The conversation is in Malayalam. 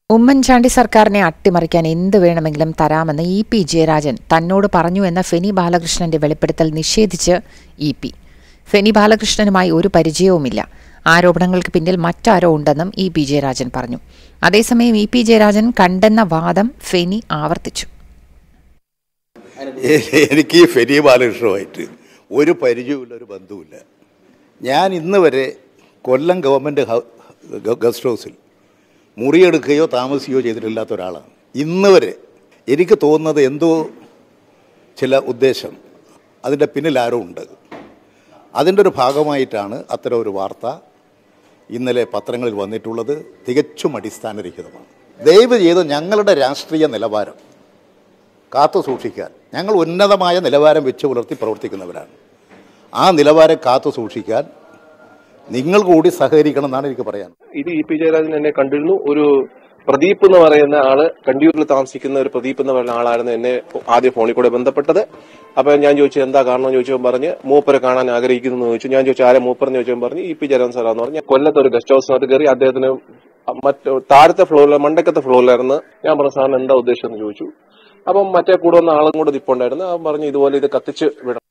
ഉമ്മൻചാണ്ടി സർക്കാരിനെ അട്ടിമറിക്കാൻ എന്ത് വേണമെങ്കിലും തരാമെന്ന് ഇ പി ജയരാജൻ തന്നോട് പറഞ്ഞു എന്ന ഫെനി ബാലകൃഷ്ണന്റെ വെളിപ്പെടുത്തൽ നിഷേധിച്ച് ഇ പി ഫെനി ബാലകൃഷ്ണനുമായി ഒരു പരിചയവുമില്ല ആരോപണങ്ങൾക്ക് പിന്നിൽ മറ്റാരോ ഉണ്ടെന്നും ഇ പി ജയരാജൻ പറഞ്ഞു അതേസമയം ഇ പി ജയരാജൻ കണ്ടെന്ന വാദം ഫെനി ആവർത്തിച്ചു എനിക്ക് ഈ ഫെനി ബാലകൃഷ്ണനുമായിട്ട് ഒരു പരിചയമില്ല ഒരു ബന്ധവുമില്ല ഞാൻ ഇന്ന് വരെ കൊല്ലം ഗവൺമെൻറ് ഹൗ- ഗ- ഗസ്റ്റ് ഹൗസിൽ മുറിയെടുക്കുകയോ താമസിക്കുകയോ ചെയ്തിട്ടില്ലാത്ത ഒരാളാണ് ഇന്ന് വരെ എനിക്ക് തോന്നുന്നത് എന്തോ ചില ഉദ്ദേശം അതിൻ്റെ പിന്നിൽ ആരോ ഉണ്ട് അതിൻ്റെ ഒരു ഭാഗമായിട്ടാണ് അത്തരം ഒരു വാർത്ത ഇന്നലെ പത്രങ്ങളിൽ വന്നിട്ടുള്ളത് തികച്ചും അടിസ്ഥാനരഹിതമാണ് ദയവ് ചെയ്ത് ഞങ്ങളുടെ രാഷ്ട്രീയ നിലവാരം കാത്തു സൂക്ഷിക്കാൻ ഞങ്ങൾ ഉന്നതമായ നിലവാരം വെച്ച് പുലർത്തി പ്രവർത്തിക്കുന്നവരാണ് ആ നിലവാരം കാത്തു സൂക്ഷിക്കാൻ നിങ്ങൾ കൂടി സഹകരിക്കണം എന്നാണ് എനിക്ക് പറയാൻ ഇത് ഇ പി ജയരാജൻ എന്നെ കണ്ടിരുന്നു ഒരു പ്രദീപ് എന്ന് പറയുന്ന ആള് കണ്ടിയൂരിൽ താമസിക്കുന്ന ഒരു പ്രദീപ് എന്ന് പറയുന്ന ആളായിരുന്നു എന്നെ ആദ്യം ഫോണിൽ കൂടെ ബന്ധപ്പെട്ടത് അപ്പൊ ഞാൻ ചോദിച്ചു എന്താ കാരണം ചോദിച്ചപ്പോൾ പറഞ്ഞ് മൂപ്പരെ കാണാൻ ആഗ്രഹിക്കുന്നു എന്ന് ചോദിച്ചു ഞാൻ ചോദിച്ചു ആരെ മൂപ്പറെന്ന് ചോദിച്ചപ്പോൾ പറഞ്ഞ് ഇ പി ജയരാജൻ സാറാന്ന് പറഞ്ഞു കൊല്ലത്ത് ഒരു ഗസ്റ്റ് ഹൗസിനകത്ത് കയറി അദ്ദേഹത്തിന് മറ്റു താഴത്തെ ഫ്ലോറിൽ മണ്ടക്കത്തെ ഫ്ലോറിലായിരുന്നു ഞാൻ പറഞ്ഞു സാറിന് എന്താ ഉദ്ദേശം എന്ന് ചോദിച്ചു അപ്പം മറ്റേ കൂടെ വന്ന ആളും കൂടെ നിപ്പുണ്ടായിരുന്നു അവൻ പറഞ്ഞു ഇതുപോലെ ഇത് കത്തിച്ച് വിടണം